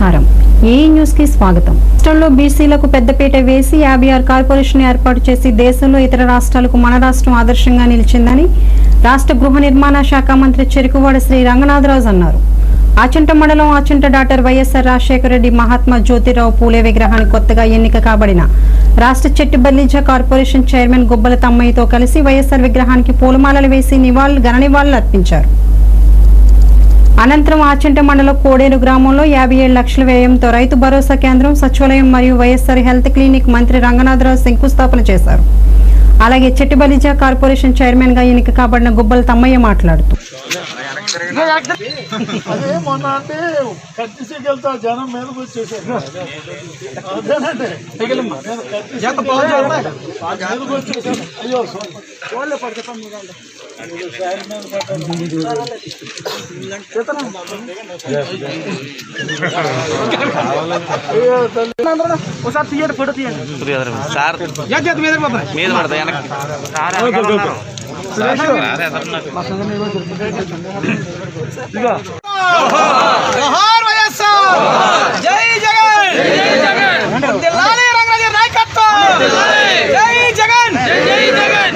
నమస్కారం ఏ న్యూస్ కి స్వాగతం రాష్ట్రంలో బీసీలకు పెద్దపీట వేసి యాభై ఆరు కార్పొరేషన్ ఏర్పాటు చేసి దేశంలో ఇతర రాష్ట్రాలకు మన రాష్ట్రం ఆదర్శంగా నిలిచిందని రాష్ట్ర గృహ నిర్మాణ శాఖ మంత్రి చెరుకువాడ శ్రీ రంగనాథరాజు అన్నారు ఆచంట మండలం ఆచంట డాక్టర్ వైఎస్ఆర్ రాజశేఖర రెడ్డి మహాత్మా జ్యోతిరావు పూలే విగ్రహానికి కొత్తగా ఎన్నిక కాబడిన రాష్ట్ర చెట్టు బల్లిజ కార్పొరేషన్ చైర్మన్ గుబ్బల తమ్మయ్యతో కలిసి వైఎస్ఆర్ విగ్రహానికి పూలమాలలు వేసి నివాళులు ఘన నివాళులు అర్పించారు అనంతరం ఆచంట మండలం కోడేరు గ్రామంలో యాభై ఏడు లక్షల వ్యయంతో రైతు భరోసా కేంద్రం సచివాలయం మరియు వైఎస్ఆర్ హెల్త్ క్లినిక్ మంత్రి రంగనాథరావు శంకుస్థాపన చేశారు అలాగే చెట్టిబలిజా కార్పొరేషన్ చైర్మన్ గా ఎన్నిక కాబడిన గుబ్బల తమ్మయ్య మాట్లాడుతూ అదే మొన్న అంటే కత్తిసేకి వెళ్తా జనం మీదకి వచ్చేసారు అదేనండి నేను కత్తిసేకి మీదకి వచ్చేసాను అయ్యో సార్ మీద పడ్డాను. అయ్యో తల్లి. ఒకసారి తీయండి ఫోటో తీయండి సార్ మీద పోతాయి మీద పడతాయి వెనక్కి జోహార్ వైఎస్ఆర్ జై జగన్ జై జగన్ దిల్లాలి రంగరాజ నాయకత్వం జై జగన్ జై జగన్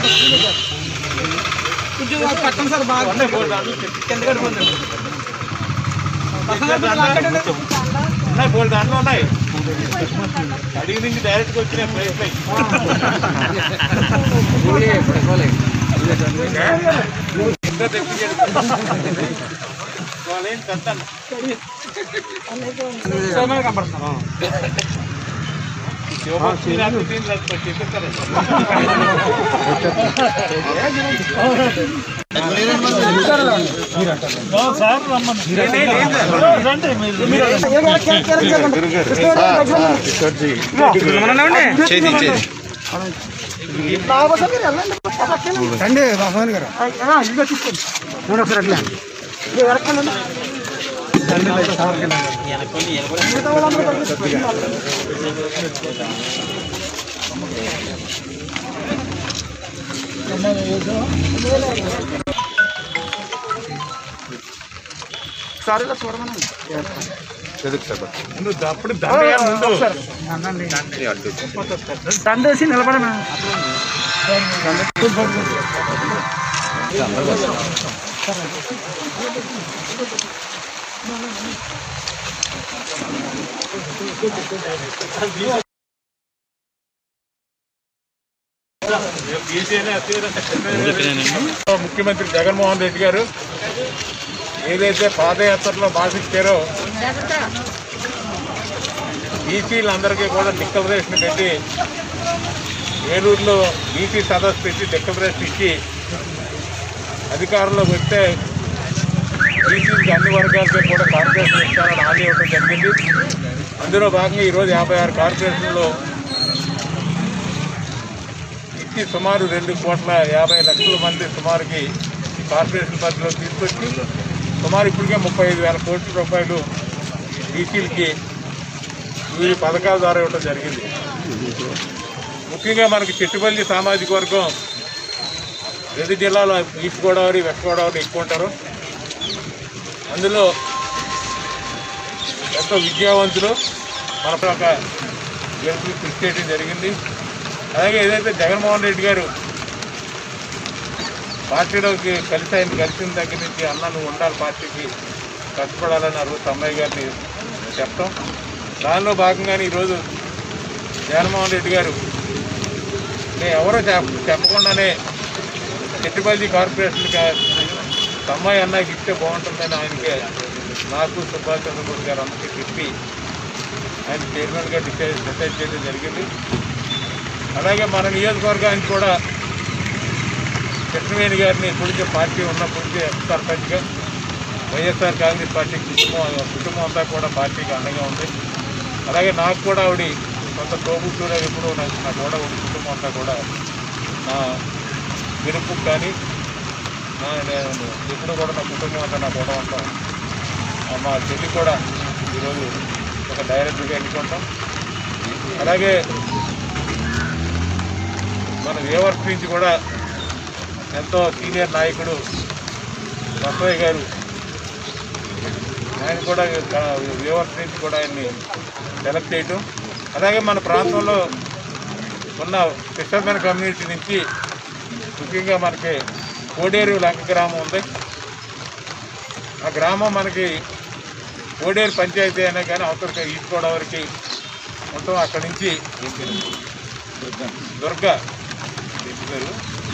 కొంచెం పట్టం సార్ బాగా కింద కట్టుకోండి ఉన్నాయి బోల్డ్ దాంట్లో ఉన్నాయి అడిగి నుంచి డైరెక్ట్గా వచ్చిన ప్లేస్ సార్ రమ్మని రండి మీరు ముందు అప్పుడు దండగా ముందు దండేసి నిలబడమా ముఖ్యమంత్రి జగన్మోహన్ రెడ్డి గారు ఏదైతే పాదయాత్రలో భాషించారో బీసీలందరికీ కూడా డిక్లరేషన్ పెట్టి ఏలూరులో బీసీ సదస్సు పెట్టి డిక్లరేషన్ ఇచ్చి అధికారంలోకి వస్తే బీసీకి అన్ని వర్గాలపై కూడా కార్పొరేషన్ ఇస్తారని హామీ ఇవ్వడం జరిగింది అందులో భాగంగా ఈరోజు యాభై ఆరు కార్పొరేషన్లో ఇచ్చి సుమారు రెండు కోట్ల యాభై లక్షల మంది సుమారుకి ఈ కార్పొరేషన్ పరిధిలో తీసుకొచ్చి సుమారు ఇప్పటికే ముప్పై ఐదు వేల కోట్ల రూపాయలు బీసీలకి వివిధ పథకాల ద్వారా ఇవ్వడం జరిగింది ముఖ్యంగా మనకి చెట్టుపల్లి సామాజిక వర్గం రెండు జిల్లాలో ఈస్ట్ గోదావరి వెస్ట్ గోదావరి ఎక్కువ ఉంటారు అందులో ఎంతో విద్యావంతులు మన ఒక గెలుపు కృషి చేయడం జరిగింది అలాగే ఏదైతే జగన్మోహన్ రెడ్డి గారు పార్టీలోకి కలిసి ఆయన కలిసిన దగ్గర నుంచి అన్న నువ్వు ఉండాలి పార్టీకి కష్టపడాలని ఆ రోజు అమ్మాయి గారిని చెప్పడం దానిలో భాగంగానే ఈరోజు జగన్మోహన్ రెడ్డి గారు నేను ఎవరో చెప్ చెప్పకుండానే చెట్టుపల్లి కార్పొరేషన్కి అమ్మాయి అన్నకి ఇస్తే బాగుంటుందని ఆయనకి నాకు సుభాష్ చంద్రబోస్ గారు అందరికీ చెప్పి ఆయన చైర్మన్గా డిసైడ్ డిసైడ్ చేయడం జరిగింది అలాగే మన నియోజకవర్గానికి కూడా కృష్ణవేణి గారిని ఇప్పటికే పార్టీ ఉన్నప్పటికీ ఎక్స్ సర్పంచ్గా వైఎస్ఆర్ కాంగ్రెస్ పార్టీ కుటుంబం కుటుంబం అంతా కూడా పార్టీకి అండగా ఉంది అలాగే నాకు కూడా ఆవిడ కొంత తోబుట్టుగా ఎప్పుడు నాకు నా కూడా ఉన్న కుటుంబం అంతా కూడా నా గెలుపు కానీ నా నేను ఎప్పుడు కూడా నా కుటుంబం అంతా నా కూడా ఉంటాం మా చెల్లి కూడా ఈరోజు ఒక డైరెక్టర్గా ఎన్నుకుంటాం అలాగే మన వేవర్స్ నుంచి కూడా ఎంతో సీనియర్ నాయకుడు బసవయ్య గారు ఆయన కూడా వ్యూవర్స్ నుంచి కూడా ఆయన్ని సెలెక్ట్ చేయటం అలాగే మన ప్రాంతంలో ఉన్న ఫిషర్మెన్ కమ్యూనిటీ నుంచి ముఖ్యంగా మనకి కోడేరు లంక గ్రామం ఉంది ఆ గ్రామం మనకి కోడేరు పంచాయతీ అయినా కానీ అవతలకి ఈస్ట్ గోదావరికి మొత్తం అక్కడి నుంచి దుర్గా ఏంటి పేరు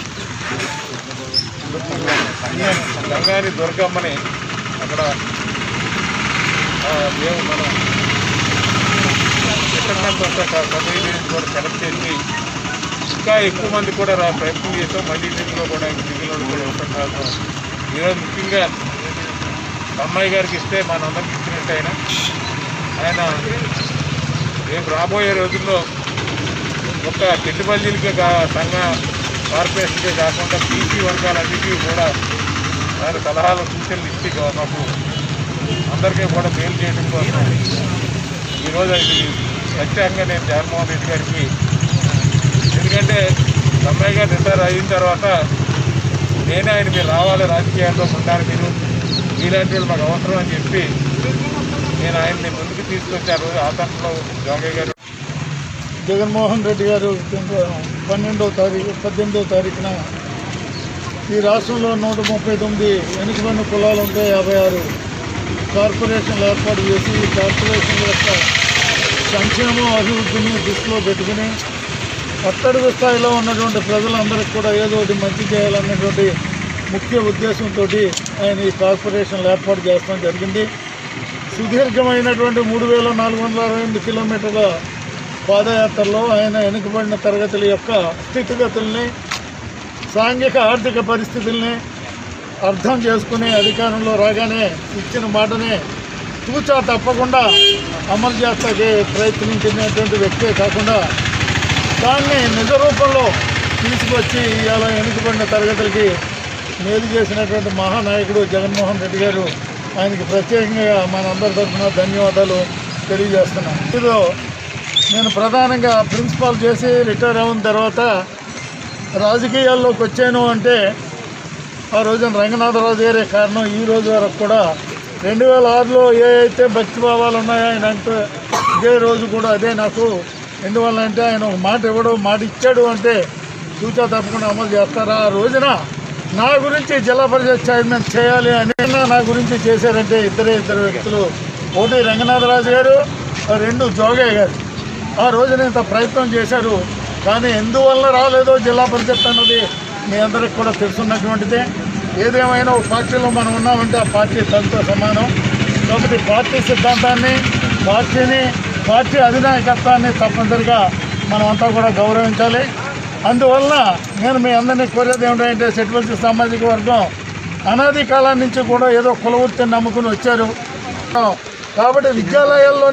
గంగాని దుర్గమ్మని అక్కడ ఆ, మేము మనం ఇంటర్నెట్ కమ్యూనిటీ నుంచి కూడా సెలెక్ట్ చేసి ఇంకా ఎక్కువ మంది కూడా రా ప్రయత్నం చేస్తాం మళ్ళీ దీనిలో కూడా మిగిలిన వాళ్ళు కూడా ఇవ్వటం కాదు ఈరోజు ముఖ్యంగా అమ్మాయి గారికి ఇస్తే మనందరికి ఇచ్చినట్టు ఆయన ఆయన రేపు రాబోయే రోజుల్లో ఒక పెట్టుబడులకే కా సంఘ కార్పొరేషన్కే కాకుండా బీసీ వర్గాలన్నిటికీ కూడా ఆయన సలహాలు సూచనలు ఇచ్చి మాకు అందరికీ కూడా మేలు చేయడం కోసం ఈరోజు అది ప్రత్యేకంగా నేను జగన్మోహన్ రెడ్డి గారికి ఎందుకంటే అమ్మాయి గారు రిటైర్ అయిన తర్వాత నేనే ఆయన మీరు రావాలి రాజకీయాల్లో ఉండాలి మీరు ఇలాంటి వాళ్ళు మాకు అవసరం అని చెప్పి నేను ఆయన్ని ముందుకు తీసుకొచ్చాను ఆతంలో జోగయ్య గారు జగన్మోహన్ రెడ్డి గారు పన్నెండవ తారీఖు పద్దెనిమిదవ తారీఖున ఈ రాష్ట్రంలో నూట ముప్పై తొమ్మిది వెనుకబడిన కులాలు ఉంటే యాభై ఆరు కార్పొరేషన్లు ఏర్పాటు చేసి ఈ కార్పొరేషన్ యొక్క సంక్షేమం అభివృద్ధిని దృష్టిలో పెట్టుకుని అట్టడుగు స్థాయిలో ఉన్నటువంటి ప్రజలందరికీ కూడా ఏదో ఒకటి మంచి చేయాలన్నటువంటి ముఖ్య ఉద్దేశంతో ఆయన ఈ కార్పొరేషన్లు ఏర్పాటు చేస్తాం జరిగింది సుదీర్ఘమైనటువంటి మూడు వేల నాలుగు వందల అరవై ఎనిమిది కిలోమీటర్ల పాదయాత్రలో ఆయన వెనుకబడిన తరగతుల యొక్క స్థితిగతుల్ని సాంఘిక ఆర్థిక పరిస్థితుల్ని అర్థం చేసుకుని అధికారంలో రాగానే ఇచ్చిన మాటనే తూచా తప్పకుండా అమలు చేస్తాకే ప్రయత్నించినటువంటి వ్యక్తే కాకుండా దాన్ని నిజ రూపంలో తీసుకొచ్చి ఇవాళ వెనుకబడిన తరగతులకి మేలు చేసినటువంటి మహానాయకుడు జగన్మోహన్ రెడ్డి గారు ఆయనకి ప్రత్యేకంగా మనందరి తరఫున ధన్యవాదాలు తెలియజేస్తున్నాం ఇదో నేను ప్రధానంగా ప్రిన్సిపాల్ చేసి రిటైర్ అయిన తర్వాత రాజకీయాల్లోకి వచ్చాను అంటే ఆ రోజున రంగనాథరాజు గారే కారణం ఈ రోజు వరకు కూడా రెండు వేల ఆరులో ఏ అయితే భక్తి భావాలు ఉన్నాయో ఆయన అంటే ఇదే రోజు కూడా అదే నాకు ఎందువల్ల అంటే ఆయన ఒక మాట ఇవ్వడం మాట ఇచ్చాడు అంటే చూచా తప్పకుండా అమలు చేస్తారా ఆ రోజున నా గురించి జిల్లా పరిషత్ చైర్మన్ చేయాలి అని నా గురించి చేశారంటే ఇద్దరే ఇద్దరు వ్యక్తులు ఒకటి రంగనాథరాజు గారు రెండు జోగయ్య గారు ఆ రోజున ఇంత ప్రయత్నం చేశారు కానీ ఎందువల్ల రాలేదో జిల్లా పరిషత్ అన్నది మీ అందరికి కూడా తెలుసున్నటువంటిదే ఏదేమైనా ఒక పార్టీలో మనం ఉన్నామంటే ఆ పార్టీ తనతో సమానం కాబట్టి పార్టీ సిద్ధాంతాన్ని పార్టీని పార్టీ అధినాయకత్వాన్ని తప్పనిసరిగా మనం అంతా కూడా గౌరవించాలి అందువలన నేను మీ అందరినీ కోరేది ఏమిటంటే సెటిల్మెంట్ సామాజిక వర్గం అనాది కాలం నుంచి కూడా ఏదో కుల వృత్తిని నమ్ముకుని వచ్చారు కాబట్టి విద్యాలయాల్లోనే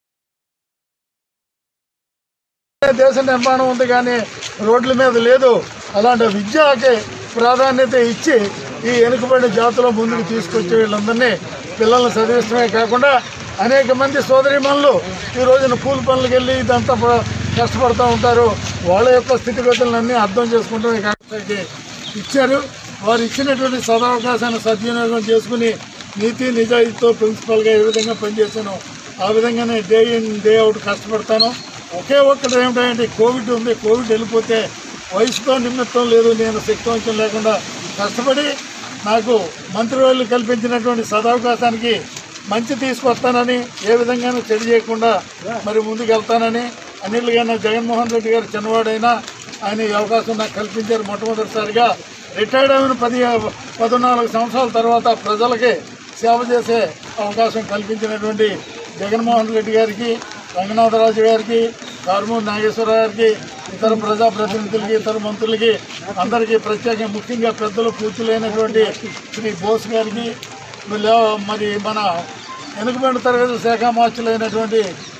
దేశ నిర్మాణం ఉంది కానీ రోడ్ల మీద లేదు అలాంటి విద్యకి ప్రాధాన్యత ఇచ్చి ఈ వెనుకబడిన జాతుల ముందుకు తీసుకొచ్చే వీళ్ళందరినీ పిల్లల్ని చదివిస్తమే కాకుండా అనేక మంది సోదరిమణులు ఈ రోజున కూలి పనులకు వెళ్ళి ఇదంతా ప- కష్టపడుతూ ఉంటారు వాళ్ళ యొక్క స్థితిగతులన్నీ అర్థం చేసుకుంటూ ఈ కాకపోతే ఇచ్చారు వారు ఇచ్చినటువంటి సదవకాశాన్ని సద్వినియోగం చేసుకుని నీతి నిజాయితీతో ప్రిన్సిపల్గా ఏ విధంగా పనిచేశానో ఆ విధంగానే డే ఇన్ డే అవుట్ కష్టపడతాను ఒకే ఒక్కటి ఏమిటంటే కోవిడ్ ఉంది కోవిడ్ వెళ్ళిపోతే వయసుతో నిమిత్తం లేదు నేను శక్తివంచం లేకుండా కష్టపడి నాకు మంత్రివర్యులు కల్పించినటువంటి సదవకాశానికి మంచి తీసుకొస్తానని ఏ విధంగానూ చెడు చేయకుండా మరి ముందుకు వెళ్తానని అన్నిటికైనా జగన్మోహన్ రెడ్డి గారు చిన్నవాడైనా ఆయన ఈ అవకాశం నాకు కల్పించారు మొట్టమొదటిసారిగా రిటైర్డ్ అయిన పది పద్నాలుగు సంవత్సరాల తర్వాత ప్రజలకి సేవ చేసే అవకాశం కల్పించినటువంటి జగన్మోహన్ రెడ్డి గారికి రంగనాథరాజు గారికి కారుమూరి నాగేశ్వరరావు గారికి ఇతర ప్రజాప్రతినిధులకి ఇతర మంత్రులకి అందరికీ ప్రత్యేకంగా ముఖ్యంగా పెద్దలు పూర్తులైనటువంటి శ్రీ బోస్ గారికి వీళ్ళ- మరి మన వెనుకబడిన తరగతి శాఖ మార్చులైనటువంటి